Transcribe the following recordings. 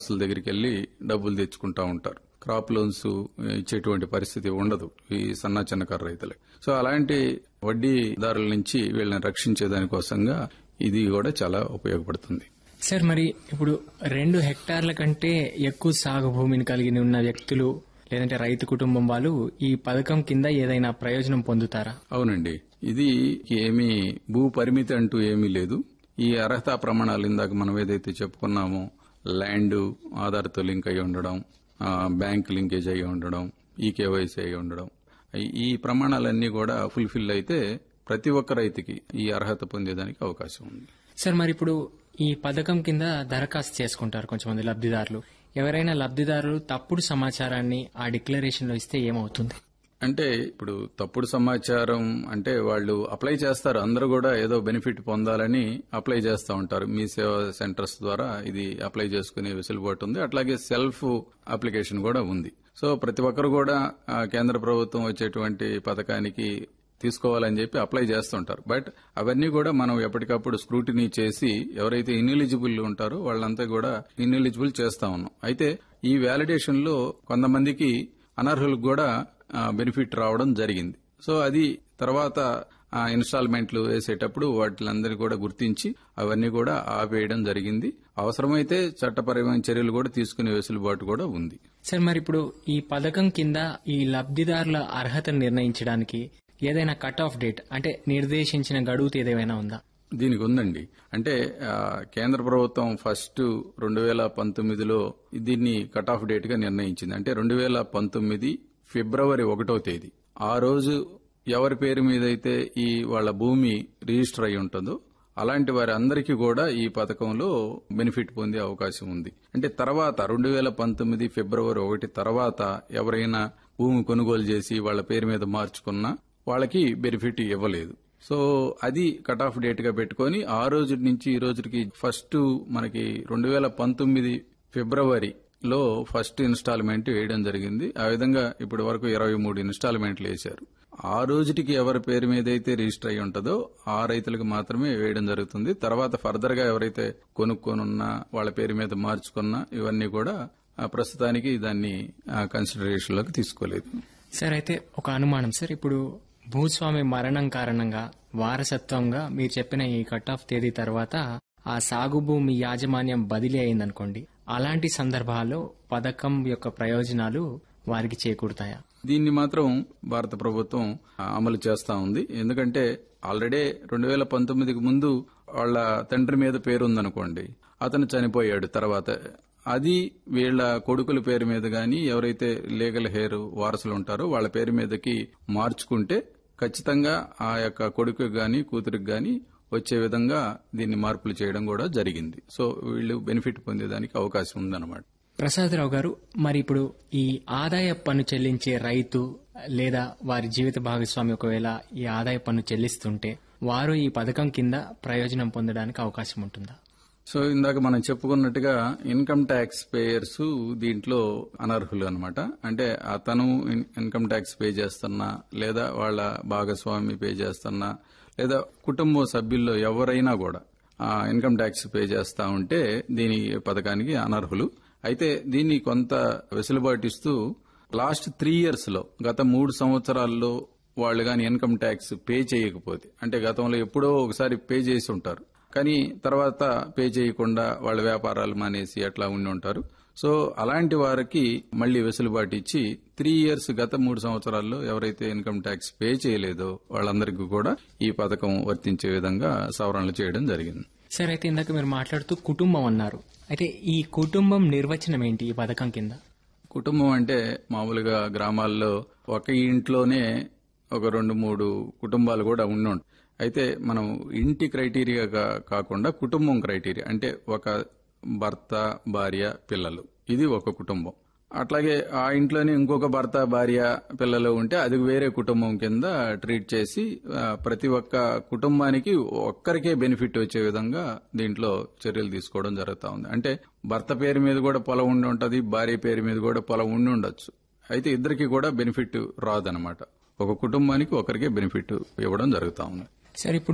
అసలు దగ్గరికి వెళ్లి డబ్బులు తెచ్చుకుంటా ఉంటారు క్రాప్ లోన్స్ ఇచ్చేటువంటి పరిస్థితి ఉండదు ఈ సన్న చిన్నకారు రైతులకి సో అలాంటి వడ్డీదారుల నుంచి వీళ్ళని రక్షించే దానికోసంగా ఇది కూడా చాలా ఉపయోగపడుతుంది సార్ మరి ఇప్పుడు రెండు హెక్టార్ల కంటే ఎక్కువ సాగు భూమిని కలిగి ఉన్న వ్యక్తులు లేదంటే రైతు కుటుంబం వాళ్ళు ఈ పథకం కింద ఏదైనా ప్రయోజనం పొందుతారా అవునండి ఇది ఏమీ భూ పరిమితి అంటూ ఏమీ లేదు ఈ అర్హతా ప్రమాణాలు ఇందాక మనం ఏదైతే చెప్పుకున్నామో ల్యాండ్ ఆధార్తో లింక్ అయి ఉండడం ఆ, బ్యాంక్ లింకేజ్ అయి ఉండడం ఈ కేవైసీ అయి ఉండడం ఈ- ఈ ప్రమాణాలన్నీ కూడా ఫుల్ఫిల్ అయితే ప్రతి ఒక్క రైతుకి ఈ అర్హత పొందేదానికి అవకాశం ఉంది సార్ మరి ఇప్పుడు ఈ పథకం కింద దరఖాస్తు చేసుకుంటారు కొంతమంది లబ్ధిదారులు ఎవరైనా లబ్ధిదారులు తప్పుడు సమాచారాన్ని ఆ డిక్లరేషన్ లో ఇస్తే ఏమవుతుంది అంటే ఇప్పుడు తప్పుడు సమాచారం అంటే వాళ్ళు అప్లై చేస్తారు అందరూ కూడా ఏదో బెనిఫిట్ పొందాలని అప్లై చేస్తూ ఉంటారు మీ సేవా సెంటర్స్ ద్వారా ఇది అప్లై చేసుకునే వెసులుబాటు ఉంది అట్లాగే సెల్ఫ్ అప్లికేషన్ కూడా ఉంది సో ప్రతి ఒక్కరు కూడా ఆ, కేంద్ర ప్రభుత్వం వచ్చేటువంటి పథకానికి తీసుకోవాలని చెప్పి అప్లై చేస్తుంటారు బట్ అవన్నీ కూడా మనం ఎప్పటికప్పుడు స్క్రూటినీ చేసి ఎవరైతే ఇన్ఎలిజిబుల్ ఉంటారో వాళ్ళంతా కూడా ఇన్ఎలిజిబుల్ చేస్తా ఉన్నాం అయితే ఈ వ్యాలిడేషన్ లో కొంతమందికి అనర్హులకు కూడా బెనిఫిట్ రావడం జరిగింది సో అది తర్వాత ఆ, ఇన్స్టాల్మెంట్లు వేసేటప్పుడు వాటిలందరినీ కూడా గుర్తించి అవన్నీ కూడా ఆపేయడం జరిగింది అవసరమైతే చట్టపరమైన చర్యలు కూడా తీసుకునే వెసులుబాటు కూడా ఉంది సార్ మరి ఇప్పుడు ఈ పథకం కింద ఈ లబ్ధిదారుల అర్హతను నిర్ణయించడానికి ఏదైనా కట్ ఆఫ్ డేట్ అంటే నిర్దేశించిన గడువు తేదీ ఏమైనా ఉందా దీనికి ఉందండి అంటే ఆ, కేంద్ర ప్రభుత్వం ఫస్ట్ రెండు వేల పంతొమ్మిదిలో దీన్ని కట్ ఆఫ్ డేట్ గా నిర్ణయించింది అంటే రెండు వేల పంతొమ్మిది ఫిబ్రవరి ఒకటో తేదీ ఆ రోజు ఎవరి పేరు మీద అయితే ఈ వాళ్ళ భూమి రిజిస్టర్ అయి ఉంటుందో అలాంటి వారి అందరికీ కూడా ఈ పథకంలో బెనిఫిట్ పొందే అవకాశం ఉంది అంటే తర్వాత రెండు వేల పంతొమ్మిది ఫిబ్రవరి ఒకటి తర్వాత ఎవరైనా భూమి కొనుగోలు చేసి వాళ్ళ పేరు మీద మార్చుకున్నా వాళ్ళకి బెనిఫిట్ ఇవ్వలేదు సో అది కట్ ఆఫ్ డేట్ గా పెట్టుకొని ఆ రోజు నుంచి ఈ రోజుకి ఫస్ట్ మనకి రెండు వేల పంతొమ్మిది ఫిబ్రవరి లో ఫస్ట్ ఇన్స్టాల్మెంట్ వేయడం జరిగింది ఆ విధంగా ఇప్పటి వరకు ఇరవై మూడు ఇన్స్టాల్మెంట్లు వేశారు ఆ రోజుటికి ఎవరి పేరు మీద అయితే రిజిస్టర్ అయి ఉంటుందో ఆ రైతులకు మాత్రమే వేయడం జరుగుతుంది తర్వాత ఫర్దర్ గా ఎవరైతే కొనుక్కొనున్నా వాళ్ళ పేరు మీద మార్చుకున్నా ఇవన్నీ కూడా ఆ, ప్రస్తుతానికి దాన్ని కన్సిడరేషన్ లోకి తీసుకోలేదు సార్ అయితే ఒక అనుమానం సార్ ఇప్పుడు భూస్వామి మరణం కారణంగా వారసత్వంగా మీరు చెప్పిన ఈ కట్ ఆఫ్ తేదీ తర్వాత ఆ సాగు భూమి యాజమాన్యం బదిలీ అయిందనుకోండి అలాంటి సందర్భాల్లో పథకం యొక్క ప్రయోజనాలు వారికి చేకూరుతాయా దీన్ని మాత్రం భారత ప్రభుత్వం ఆ, అమలు చేస్తా ఉంది ఎందుకంటే ఆల్రెడీ రెండు వేల పంతొమ్మిదికి ముందు వాళ్ళ తండ్రి మీద పేరు ఉందనుకోండి అతను చనిపోయాడు తర్వాత అది వీళ్ళ కొడుకుల పేరు మీద గాని ఎవరైతే లీగల్ హెయిర్ వారసులు ఉంటారో వాళ్ళ పేరు మీదకి మార్చుకుంటే ఖచ్చితంగా ఆ యొక్క కొడుకు గాని కూతురికి గాని వచ్చే విధంగా దీన్ని మార్పులు చేయడం కూడా జరిగింది సో వీళ్ళు బెనిఫిట్ పొందేదానికి అవకాశం ఉందన్నమాట ప్రసాదరావు గారు మరి ఇప్పుడు ఈ ఆదాయ పన్ను చెల్లించే రైతు లేదా వారి జీవిత భాగస్వామి ఒకవేళ ఈ ఆదాయ పన్ను చెల్లిస్తుంటే వారు ఈ పథకం కింద ప్రయోజనం పొందడానికి అవకాశం ఉంటుందా సో ఇందాక మనం చెప్పుకున్నట్టుగా ఇన్కమ్ ట్యాక్స్ పేయర్స్ దీంట్లో అనర్హులు అనమాట అంటే అతను ఇన్- ఇన్కమ్ ట్యాక్స్ పే చేస్తున్నా లేదా వాళ్ళ భాగస్వామి పే చేస్తున్నా లేదా కుటుంబ సభ్యుల్లో ఎవరైనా కూడా ఆ ఇన్కమ్ ట్యాక్స్ పే చేస్తా ఉంటే దీని పథకానికి అనర్హులు అయితే దీన్ని కొంత వెసులుబాటు ఇస్తూ లాస్ట్ త్రీ ఇయర్స్ లో గత మూడు సంవత్సరాల్లో వాళ్ళు గాని ఇన్కమ్ ట్యాక్స్ పే చేయకపోతే అంటే గతంలో ఎప్పుడో ఒకసారి పే చేసి ఉంటారు కానీ తర్వాత పే చేయకుండా వాళ్ళ వ్యాపారాలు మానేసి అట్లా ఉండి ఉంటారు సో అలాంటి వారికి మళ్లీ వెసులుబాటు ఇచ్చి త్రీ ఇయర్స్ గత మూడు సంవత్సరాల్లో ఎవరైతే ఇన్కమ్ ట్యాక్స్ పే చేయలేదో వాళ్ళందరికీ కూడా ఈ పథకం వర్తించే విధంగా సవరణలు చేయడం జరిగింది సార్ అయితే ఇందాక మీరు మాట్లాడుతూ కుటుంబం అన్నారు అయితే ఈ కుటుంబం నిర్వచనం ఏంటి ఈ పథకం కింద కుటుంబం అంటే మామూలుగా గ్రామాల్లో ఒక ఇంట్లోనే ఒక రెండు మూడు కుటుంబాలు కూడా ఉండి అయితే మనం ఇంటి క్రైటీరియా గా- కాకుండా కుటుంబం క్రైటీరియా అంటే ఒక భర్త భార్య పిల్లలు ఇది ఒక కుటుంబం అట్లాగే ఆ ఇంట్లోనే ఇంకొక భర్త భార్య పిల్లలు ఉంటే అది వేరే కుటుంబం కింద ట్రీట్ చేసి ఆ, ప్రతి ఒక్క కుటుంబానికి ఒక్కరికే బెనిఫిట్ వచ్చే విధంగా దీంట్లో చర్యలు తీసుకోవడం జరుగుతా ఉంది అంటే భర్త పేరు మీద కూడా పొలం ఉండి ఉంటది భార్య పేరు మీద కూడా పొలం ఉండి ఉండొచ్చు అయితే ఇద్దరికి కూడా బెనిఫిట్ రాదనమాట ఒక కుటుంబానికి ఒకరికే బెనిఫిట్ ఇవ్వడం జరుగుతా ఉంది సార్ ఇప్పుడు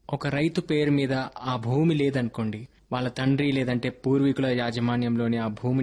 ఒక రైతు పేరు మీద ఆ భూమి లేదనుకోండి వాళ్ళ తండ్రి లేదంటే పూర్వీకుల యాజమాన్యంలోని ఆ భూమి